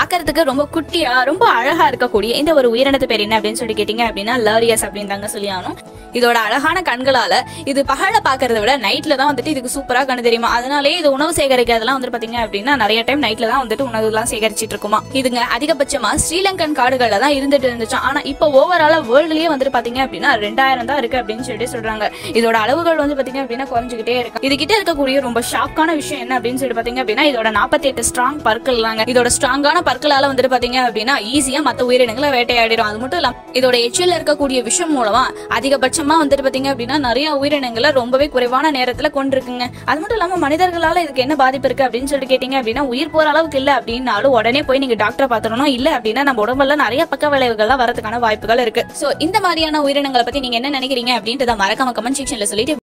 பாக்குறதுக்கு ரொம்ப குட்டியா ரொம்ப அழகா இருக்கக்கூடிய இந்த ஒரு உயிரினத்து பேர் என்ன அப்படின்னு சொல்லி கேட்டீங்க அப்படின்னா லாரியஸ் அப்படின்னு தாங்க சொல்லி ஆகணும் இதோட அழகான கண்களால இது பகல பாக்குறத விட நைட்ல தான் வந்துட்டு இதுக்கு சூப்பரா கண்ணு தெரியுமா அதனாலே இது உணவு சேகரிக்கிறதெல்லாம் வந்து பாத்தீங்க அப்படின்னா நிறைய டைம் நைட்ல தான் வந்துட்டு உணவு எல்லாம் சேகரிச்சிட்டு இருக்குமா இதுங்க அதிகபட்சமா ஸ்ரீலங்கன் காடுகள்ல தான் இருந்துட்டு இருந்துச்சு ஆனா இப்போ ஓவராலா வேர்ல்ட்லயே வந்துட்டு பாத்தீங்க அப்படின்னா ரெண்டாயிரம் தான் இருக்கு அப்படின்னு சொல்லிட்டு சொல்றாங்க இதோட அளவுகள் வந்து பாத்தீங்க அப்படின்னா குறைஞ்சுக்கிட்டே இருக்கு இது கிட்ட இருக்கக்கூடிய ரொம்ப ஷாக்கான விஷயம் என்ன அப்படின்னு சொல்லி பாத்தீங்க அப்படின்னா இதோட நாற்பத்தி எட்டு ஸ்ட்ராங் பற்கள் தாங்க இதோட ஸ்ட்ராங்கான பற்களால வந்துட்டு பாத்தீங்க அப்படின்னா ஈஸியா மத்த உயிரினங்களை வேட்டையாடிடும் அது மட்டும் இல்லாம இதோட எச்சில் இருக்கக்கூடிய விஷம் மூலமா அதிகபட்சமா வந்துட்டு பாத்தீங்க அப்படின்னா நிறைய உயிரினங்களை ரொம்பவே குறைவான நேரத்துல கொண்டிருக்குங்க அது மட்டும் இல்லாம மனிதர்களால இதுக்கு என்ன பாதிப்பு இருக்கு அப்படின்னு சொல்லிட்டு கேட்டீங்க அப்படின்னா உயிர் போற அளவுக்கு இல்ல அப்படின்னாலும் உடனே போய் நீங்க டாக்டரை பாத்துறணும் இல்ல அப்படின்னா நம்ம உடம்புல நிறைய பக்க விளைவுகள்லாம் வரதுக்கான வாய்ப்புகள் இருக்கு சோ இந்த மாதிரியான உயிரினங்களை பத்தி நீங்க என்ன நினைக்கிறீங்க அப்படின்றத மறக்காம கமெண்ட் செக்ஷன்ல சொல்லிட்டு